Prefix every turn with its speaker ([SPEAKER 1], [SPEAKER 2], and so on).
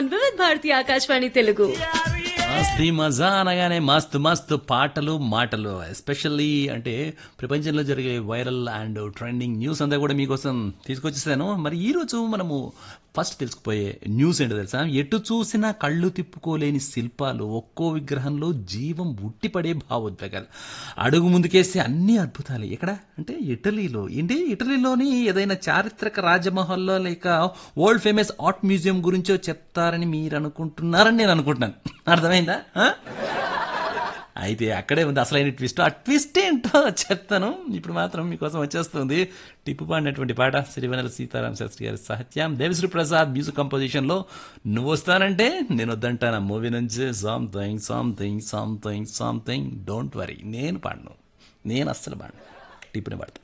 [SPEAKER 1] On Vividh Bharati Akashvani Telugu
[SPEAKER 2] మస్తీ మజా అనగానే మస్తు మస్తు పాటలు మాటలు ఎస్పెషల్లీ అంటే ప్రపంచంలో జరిగే వైరల్ అండ్ ట్రెండింగ్ న్యూస్ అంతా కూడా మీకోసం తీసుకొచ్చేసాను మరి ఈ రోజు మనము ఫస్ట్ తెలుసుకుపోయే న్యూస్ ఏంటో తెలుసా ఎటు చూసినా కళ్ళు తిప్పుకోలేని శిల్పాలు ఒక్కో విగ్రహంలో జీవం ఉట్టిపడే భావోద్వేగాలు అడుగు ముందుకేస్తే అన్ని అద్భుతాలు ఎక్కడ అంటే ఇటలీలో ఏంటి ఇటలీలోని ఏదైనా చారిత్రక రాజమహల్లో లేక వరల్డ్ ఫేమస్ ఆర్ట్ మ్యూజియం గురించో చెప్తారని మీరు అనుకుంటున్నారని నేను అనుకుంటున్నాను అర్థమైందా ఆ? అయితే అక్కడే ఉంది అసలైన ట్విస్ట్ ఆ ట్విస్ట్ ఏంటో చెప్తాను ఇప్పుడు మాత్రం మీకోసం వచ్చేస్తుంది టిప్పు పాడినటువంటి పాట శ్రీవెనల సీతారాం శాస్త్రి గారి సాహిత్యం దేవిశ్రీ ప్రసాద్ మ్యూజిక్ కంపోజిషన్లో నువ్వు వస్తానంటే నేను వద్దంటాను ఆ మూవీ నుంచి something something something something don't worry నేను పాడను నేను అస్సలు పాడను టిప్పుని పాడతాను